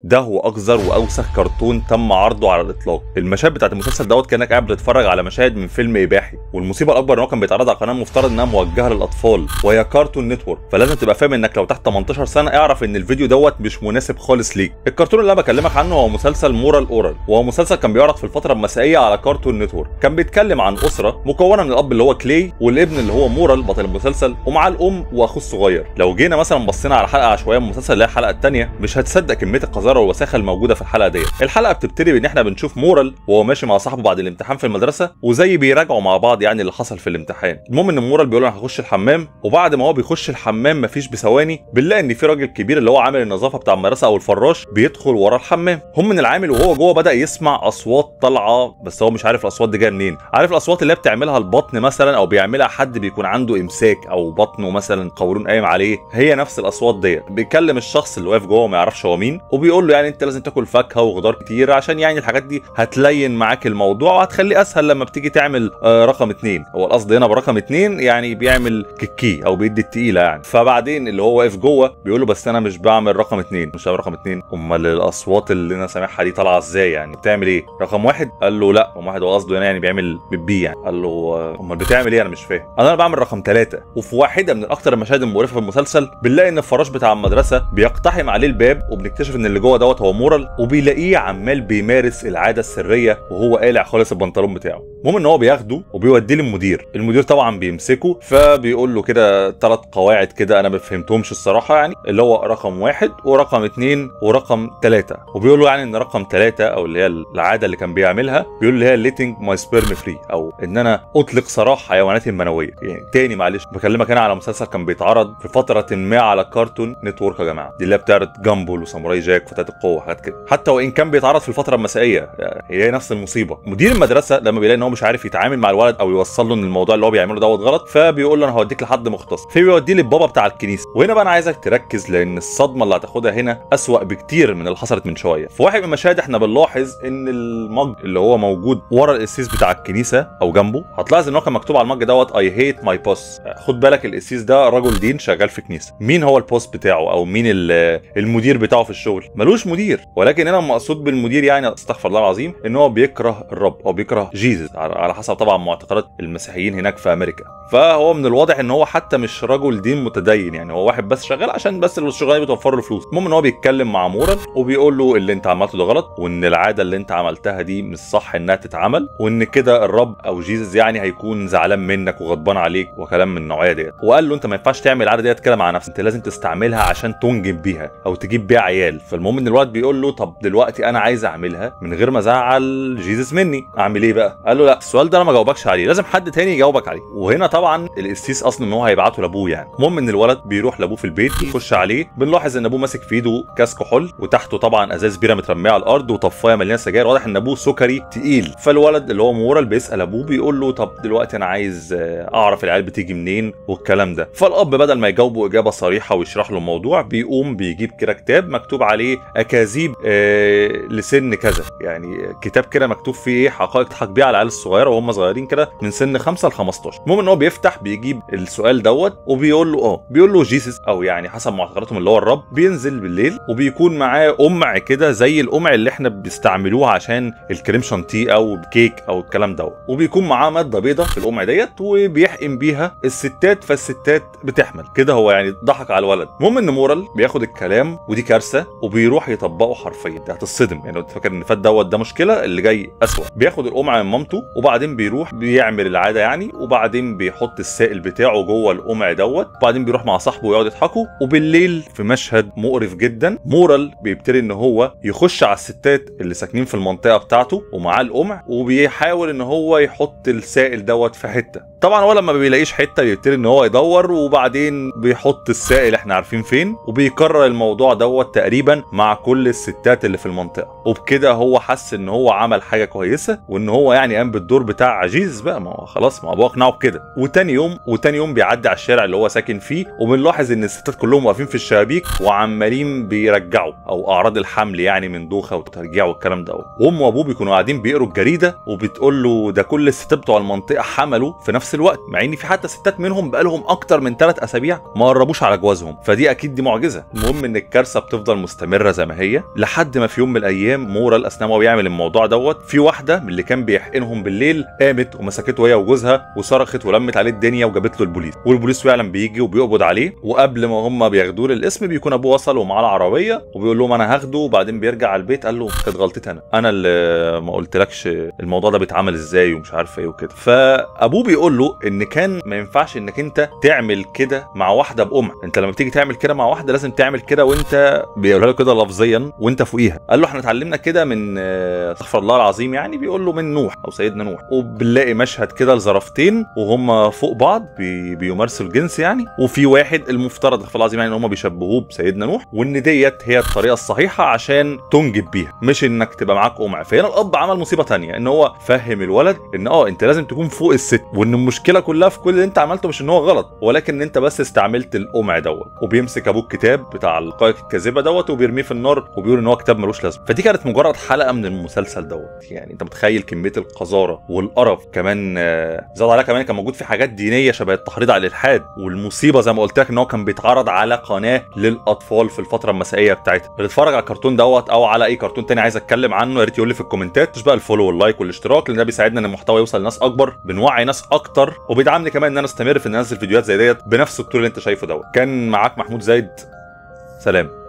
ده هو اقذر واوسخ كرتون تم عرضه على الاطلاق المشاهد بتاعت المسلسل دوت كانك قاعد بتتفرج على مشاهد من فيلم اباحي والمصيبه الاكبر ان هو كان بيتعرض على قناه مفترض انها موجهه للاطفال وهي كارتون نتورك فلازم تبقى فاهم انك لو تحت 18 سنه اعرف ان الفيديو دوت مش مناسب خالص ليك الكرتون اللي انا بكلمك عنه هو مسلسل مورال اورال وهو مسلسل كان بيعرض في الفتره المسائيه على كارتون نتورك كان بيتكلم عن اسره مكونه من الاب اللي هو كلي والابن اللي هو مورال بطل المسلسل ومعاه الام واخوه الصغير لو جينا مثلا بصينا على حلقه عشوائيه من المسلسل اللي هي الحلقه الثانيه مش هتصدق كميه القذاره والوساخه الموجوده في الحلقه ديت الحلقه بتبتدي بان احنا بنشوف مورال وهو ماشي مع صاحبه بعد الامتحان في المدرسه وزي بيراجعوا مع بعض يعني اللي حصل في الامتحان المهم ان مورال بيقول له انا هخش الحمام وبعد ما هو بيخش الحمام مفيش بثواني بنلاقي ان في راجل كبير اللي هو عامل النظافه بتاع المدرسه او الفراش بيدخل ورا الحمام هم من العامل وهو جوه بدا يسمع اصوات طالعه بس هو مش عارف الاصوات دي جايه منين عارف الاصوات اللي هي بتعملها البطن مثلا او بيعملها حد بيكون عنده امساك او بطنه مثلا قولون قايم عليه هي نفس الاصوات ديت بيكلم الشخص اللي واقف جوه ما يعرفش هو مين وبيقول له يعني انت لازم تاكل فاكهه وخضار كتير عشان يعني الحاجات دي هتلين معاك الموضوع وهتخليه اسهل لما بتيجي تعمل آه رقم اتنين هو القصد هنا برقم اتنين يعني بيعمل كيكي او بيدي التقيله يعني فبعدين اللي هو واقف جوه بيقول له بس انا مش بعمل رقم اتنين مش بعمل رقم اتنين امال الاصوات اللي انا سامعها دي طالعه ازاي يعني بتعمل ايه رقم واحد قال له لا رقم واحد هو قصده هنا يعني بيعمل بي يعني قال له آه، امال بتعمل ايه انا مش فاهم قال انا بعمل رقم ثلاثة وفي واحده من اكتر المشاهد المقرفه في المسلسل بنلاقي ان الفراش بتاع المدرسه بيقتحم عليه الباب وبنكتشف ان اللي جوه دوت هو مورال وبيلاقيه عمال بيمارس العاده السريه وهو قالع خالص البنطلون بتاعه المهم ان هو بياخده وبيوديه للمدير المدير طبعا بيمسكه فبيقول له كده ثلاث قواعد كده انا ما فهمتهمش الصراحه يعني اللي هو رقم واحد ورقم اتنين ورقم ثلاثة وبيقول له يعني ان رقم ثلاثة او اللي هي العاده اللي كان بيعملها بيقول اللي هي ليتنج ماي سبيرم فري او ان انا اطلق سراح حيواناتي المنويه يعني تاني معلش بكلمك هنا على مسلسل كان بيتعرض في فتره ما على كارتون نتورك يا جماعه دي اللي هي بتعرض جامبل وساموراي جاك وفتاه القوه وحاجات كده حتى وان كان بيتعرض في الفتره المسائيه يعني هي نفس المصيبه مدير المدرسه لما بيلاقي ان هو مش عارف يتعامل مع الولد او يوصل له ان الموضوع اللي هو بيعمله دوت غلط فبيقول له انا هوديك لحد مختص فبيوديه للبابا بتاع الكنيسه وهنا بقى انا عايزك تركز لان الصدمه اللي هتاخدها هنا اسوا بكتير من اللي حصلت من شويه في واحد من المشاهد احنا بنلاحظ ان المج اللي هو موجود ورا القسيس بتاع الكنيسه او جنبه هتلاحظ ان هو كان مكتوب على المج دوت اي هيت ماي بوس خد بالك القسيس ده رجل دين شغال في كنيسه مين هو البوس بتاعه او مين ال- المدير بتاعه في الشغل ملوش مدير ولكن هنا المقصود بالمدير يعني استغفر الله العظيم ان هو بيكره الرب او بيكره جيزس على على حسب طبعا معتقدات المسيحيين هناك في امريكا فهو من الواضح ان هو حتى مش رجل دين متدين يعني هو واحد بس شغال عشان بس الشغلانه بتوفر له فلوس المهم ان هو بيتكلم مع مورال وبيقول له اللي انت عملته ده غلط وان العاده اللي انت عملتها دي مش صح انها تتعمل وان كده الرب او جيزس يعني هيكون زعلان منك وغضبان عليك وكلام من النوعيه ديت وقال له انت ما ينفعش تعمل العاده ديت كده مع نفسك انت لازم تستعملها عشان تنجب بيها او تجيب بيها عيال فالمهم ان الولد بيقول له طب دلوقتي انا عايز اعملها من غير ما ازعل جيزس مني اعمل ايه بقى قال له لا السؤال ده انا ما جاوبكش عليه لازم حد تاني يجاوبك عليه وهنا طبعا القسيس اصلا ان هو هيبعته لابوه يعني المهم ان الولد بيروح لابوه في البيت يخش عليه بنلاحظ ان ابوه ماسك في ايده كاس كحول وتحته طبعا ازاز بيره مترميه على الارض وطفايه مليانه سجاير واضح ان ابوه سكري تقيل فالولد اللي هو مورال بيسال ابوه بيقول له طب دلوقتي انا عايز آه، اعرف العيال بتيجي منين والكلام ده فالاب بدل ما يجاوبه اجابه صريحه ويشرح له الموضوع بيقوم بيجيب كده كتاب مكتوب عليه اكاذيب آه لسن كذا يعني كتاب كده مكتوب فيه ايه حقائق تضحك بيها على العيال الصغيره وهم صغيرين كده من سن 5 ل 15 المهم ان هو بيفتح بيجيب السؤال دوت وبيقول له اه بيقول له جيسس او يعني حسب معتقداتهم اللي هو الرب بينزل بالليل وبيكون معاه قمع كده زي القمع اللي احنا بنستعملوه عشان الكريم شانتيه او كيك او الكلام دوت وبيكون معاه ماده بيضه في القمع ديت وبيحقن بيها الستات فالستات بتحمل كده هو يعني ضحك على الولد المهم ان مورال بياخد الكلام ودي كارثه وبيروح يطبقه حرفيا ده هتصدم يعني لو انت فاكر ان فات دوت ده مشكله اللي جاي اسوأ بياخد القمع من مامته وبعدين بيروح بيعمل العاده يعني وبعدين بيحط السائل بتاعه جوه القمع دوت وبعدين بيروح مع صاحبه ويقعد يضحكوا وبالليل في مشهد مقرف جدا مورال بيبتدي ان هو يخش على الستات اللي ساكنين في المنطقه بتاعته ومعاه القمع وبيحاول ان هو يحط السائل دوت في حته طبعا هو لما بيلاقيش حته بيبتدي ان هو يدور وبعدين بيحط السائل احنا عارفين فين وبيكرر الموضوع دوت تقريبا مع كل الستات اللي في المنطقه وبكده هو حس ان هو عمل حاجه كويسه وان هو يعني قام بالدور بتاع عجيز بقى ما هو خلاص ما ابوه اقنعه بكده وتاني يوم وتاني يوم بيعدي على الشارع اللي هو ساكن فيه وبنلاحظ ان الستات كلهم واقفين في الشبابيك وعمالين بيرجعوا او اعراض الحمل يعني من دوخه وترجيع والكلام ده وامه وابوه بيكونوا قاعدين بيقروا الجريده وبتقول له ده كل الستات بتوع المنطقه حملوا في نفس الوقت مع ان في حتى ستات منهم بقالهم اكتر من ثلاث اسابيع ما قربوش على جوازهم فدي اكيد دي معجزه المهم ان الكارثه بتفضل مستمره زي ما هي لحد ما في يوم من الايام مورا الاسنان وهو بيعمل الموضوع دوت في واحده من اللي كان بيحقنهم بالليل قامت ومسكته هي وجوزها وصرخت ولمت عليه الدنيا وجابت له البوليس والبوليس فعلا بيجي وبيقبض عليه وقبل ما هم بياخدوه للقسم بيكون ابوه وصل ومعاه العربيه وبيقول لهم انا هاخده وبعدين بيرجع على البيت قال له كانت غلطتي انا انا اللي ما قلتلكش الموضوع ده بيتعمل ازاي ومش عارف ايه وكده فابوه بيقول له ان كان ما ينفعش انك انت تعمل كده مع واحده بأمها انت لما تيجي تعمل كده مع واحده لازم تعمل كده وانت بيقولها له كده لفظيا وانت فوقيها قال له احنا اتعلمنا كده من آه، استغفر الله العظيم يعني بيقول له من نوح او سيدنا نوح وبنلاقي مشهد كده لزرفتين وهم فوق بعض بي بيمارسوا الجنس يعني وفي واحد المفترض استغفر الله العظيم يعني ان هم بيشبهوه بسيدنا نوح وان ديت هي الطريقه الصحيحه عشان تنجب بيها مش انك تبقى معاك قمع فهنا الاب عمل مصيبه تانية ان هو فهم الولد ان اه انت لازم تكون فوق الست وان المشكله كلها في كل اللي انت عملته مش ان هو غلط ولكن ان انت بس استعملت القمع دوت وبيمسك ابوه الكتاب بتاع القائق الكاذبه دوت وبيرميه في النار وبيقول ان هو كتاب ملوش لازمه فدي كانت مجرد حلقه من المسلسل دوت يعني انت متخيل كميه القذاره والقرف كمان آه، زاد عليها كمان كان موجود في حاجات دينيه شبه التحريض على الالحاد والمصيبه زي ما قلت لك ان هو كان بيتعرض على قناه للاطفال في الفتره المسائيه بتاعتها اللي اتفرج على الكرتون دوت او على اي كرتون تاني عايز اتكلم عنه يا ريت يقول لي في الكومنتات مش بقى الفولو واللايك والاشتراك لان ده بيساعدنا ان المحتوى يوصل لناس اكبر بنوعي ناس اكتر وبيدعمني كمان ان انا استمر في ان انزل فيديوهات زي ديت بنفس الطول اللي انت شايفه دوت كان معاك محمود زايد سلام